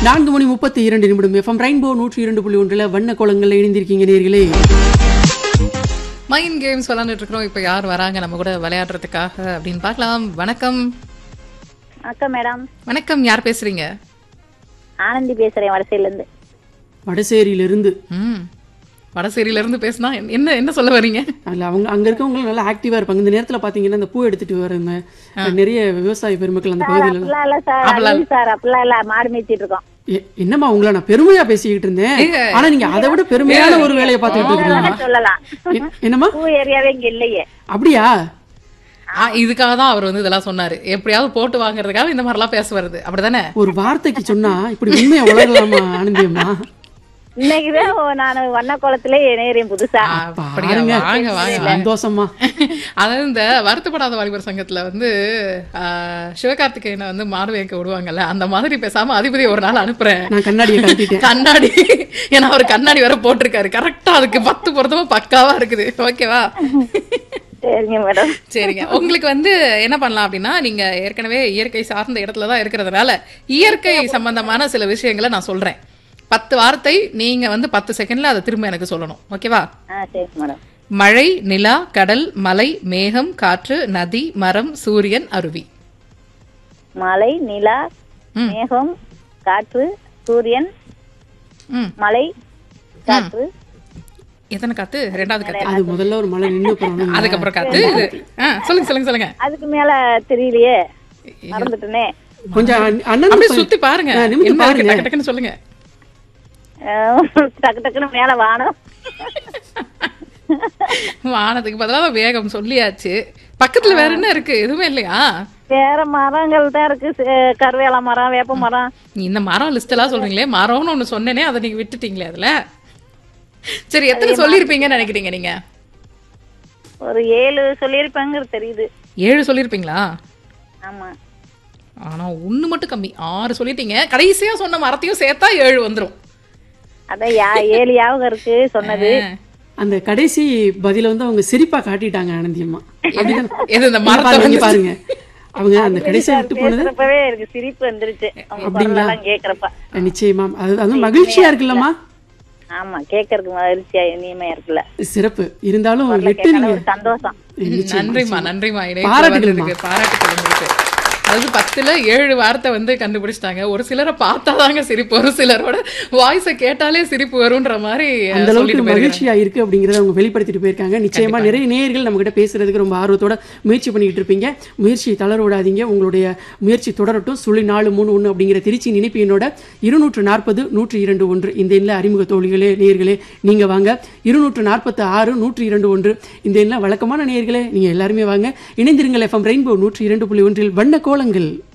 நான்கு மணி முப்பத்தி இரண்டு நிமிடம் எஃப்எம் ரெயின்போ நூற்றி இரண்டு புள்ளி ஒன்றில் வண்ண கோலங்களில் இணைந்திருக்கீங்க நேர்களே மைண்ட் கேம்ஸ் விளாண்டுட்டு இருக்கிறோம் இப்போ யார் வராங்க நம்ம கூட விளையாடுறதுக்காக அப்படின்னு பார்க்கலாம் வணக்கம் வணக்கம் மேடம் வணக்கம் யார் பேசுறீங்க ஆனந்தி பேசுறேன் வடசையில இருந்து வடசேரியிலிருந்து ம் வடசேரியில இருந்து பேசினா என்ன என்ன சொல்ல வர்றீங்க அதில் அவங்க அங்கே இருக்கவங்களும் நல்லா ஆக்டிவாக இருப்பாங்க இந்த நேரத்தில் பார்த்தீங்கன்னா இந்த பூ எடுத்துட்டு வரவங்க நிறைய விவசாய பெருமக்கள் அந்த பகுதியில் அப்படிலாம் இல்ல சார் அழகு சார் அப்படிலாம் இல்ல மாடு மேய்ச்சிட்டு இருக்கோம் எ- என்னம்மா உங்களை நான் பெருமையா பேசிக்கிட்டு இருந்தேன் ஆனா நீங்க அதை விட பெருமையான ஒரு வேலையை பார்த்துக்கிட்டு இருக்கீங்க வேணா சொல்லலாம் எ- என்னம்மா பூ ஏரியாவே இங்க இல்லையே அப்படியா ஆ, இதுக்காக தான் அவர் வந்து இதெல்லாம் சொன்னாரு எப்படியாவது போட்டு வாங்குறதுக்காக இந்த மாதிரிலாம் பேச வருது அப்படிதானே ஒரு வார்த்தைக்கு சொன்னா இப்படி உண்மையை வளரலாமா ஆனந்தியம்மா இன்னைக்குதான் நான் வண்ண குளத்துல இணையறேன் புதுசா அப்படியா பாருங்க. வாங்க வாங்க சந்தோஷமா அதாவது இந்த வருத்தப்படாத வாலிபர் சங்கத்துல வந்து ஆ, சிவகார்த்திகேயனை வந்து மாடு வைக்க விடுவாங்கல்ல அந்த மாதிரி பேசாம அதிபதி ஒரு நாள் அனுப்புறேன் நான் கண்ணாடியை கழட்டிட்டேன் கண்ணாடி ஏன்னா அவர் கண்ணாடி வேற போட்டிருக்காரு கரெக்டா அதுக்கு பத்து பொருத்தமா பக்காவா இருக்குது ஓகேவா சரிங்க மேடம் சரிங்க உங்களுக்கு வந்து என்ன பண்ணலாம் அப்படின்னா நீங்க ஏற்கனவே இயற்கை சார்ந்த இடத்துல தான் இருக்கிறதுனால இயற்கை சம்பந்தமான சில விஷயங்களை நான் சொல்றேன் பத்து வார்த்தை நீங்க வந்து பத்து செகண்ட்ல அதை திரும்ப எனக்கு சொல்லணும் ஓகேவா ஆ சரி மேடம் மழை நிலா கடல் மலை மேகம் காற்று நதி மரம் சூரியன் அருவி மலை நிலா ம். மேகம் காற்று சூரியன் ம் மலை காற்று எத்தனை காத்து ரெண்டாவது காத்து அது முதல்ல ஒரு மழை நின்று போனோம் அதுக்கப்புறம் காத்து இது ஆ, சொல்லுங்க சொல்லுங்க சொல்லுங்க அதுக்கு மேல தெரியலையே மறந்துட்டேனே கொஞ்சம் அண்ண- அண்ணன் அப்படியே சுத்தி பாருங்க ஆ, நிமிர்ந்து என்ன இருக்கு பாருங்க. டக்கு டக்குன்னு சொல்லுங்க அஹ், டக்கு டக்குன்னு மேல வானம் வானத்துக்கு பதிலாக வேகம் சொல்லியாச்சு பக்கத்துல வேற என்ன இருக்கு எதுவுமே இல்லையா வேற மரங்கள் தான் இருக்கு சே- கருவேல மரம் வேப்ப மரம் நீ இந்த மரம் லிஸ்ட் எல்லாம் சொல்றீங்களே மரம்னு ஒண்ணு சொன்னேனே அதை நீங்க விட்டுட்டீங்களே அதுல சரி எத்தனை சொல்லியிருப்பீங்கன்னு நினைக்கிறீங்க நீங்க ஒரு ஏழு சொல்லியிருப்பாங்க தெரியுது ஏழு சொல்லியிருப்பீங்களா ஆமா ஆனா ஒண்ணு மட்டும் கம்மி ஆறு சொல்லிட்டீங்க கடைசியா சொன்ன மரத்தையும் சேர்த்தா ஏழு வந்துரும் அதான் யா ஏழு ஞாபகம் இருக்கு சொன்னது அந்த கடைசி பதில வந்து அவங்க சிரிப்பா காட்டிட்டாங்க ஆனந்தியம்மா அப்படிதானே? எது இந்த இங்க மரத்தை பாருங்க, இங்க வந்து- பாருங்க அவங்க அந்த கடைசியா விட்டு போனது பேசுறப்பவே எனக்கு சிரிப்பு வந்துருச்சு அவங்க அப்படிங்களா? குரலெல்லாம் கேக்குறப்ப நிச்சயமா அது அதுவும் மகிழ்ச்சியா இருக்குல்லம்மா ஆமா கேட்கறதுக்கு மகிழ்ச்சியா இனிமையா இருக்குல்ல சிறப்பு இருந்தாலும் குரலை விட்டு கேட்டாலே நீங்க ஒரு சந்தோஷம் நன்றிம்மா நன்றிம்மா இணைப்பு பாராட்டுகள்மா. வந்ததுக்கு பாராட்டுகள் உங்களுக்கு அதாவது பத்துல ஏழு வார்த்தை வந்து கண்டுபிடிச்சிட்டாங்க ஒரு சிலரை பார்த்தாதாங்க சிரிப்பு வரும் சிலரோட வாய்ஸை கேட்டாலே சிரிப்பு வரும்ன்ற மாதிரி அஹ், அந்த அளவுக்கு சொல்லிட்டு போயிருக்காங்க மகிழ்ச்சியா இருக்கு அப்படிங்கறத அவங்க வெளிப்படுத்திட்டு போயிருக்காங்க நிச்சயமா நிறைய நேயர்கள் நம்ம கிட்ட பேசுறதுக்கு ரொம்ப ஆர்வத்தோட முயற்சி பண்ணிட்டு இருப்பீங்க முயற்சி தளர விடாதீங்க உங்களுடைய முயற்சி தொடரட்டும் சுழி நாலு மூணு ஒன்று அப்படிங்கிற திருச்சி நினைப்பு எண்ணோட இருநூற்று நாற்பது நூற்றி இரண்டு ஒன்று இந்த எண்ணில் அறிமுக தோழிகளே நேயர்களே நீங்க வாங்க இருநூற்று நாற்பத்து ஆறு நூற்றி இரண்டு ஒன்று இந்த எண்ணில் வழக்கமான நேயர்களே நீங்க எல்லாருமே வாங்க இணைந்திருங்கள் எஃப்எம் ரெயின்போ நூற்றி இரண்டு புள்ளி ஒன்றில் வண்ண கோலங்கள்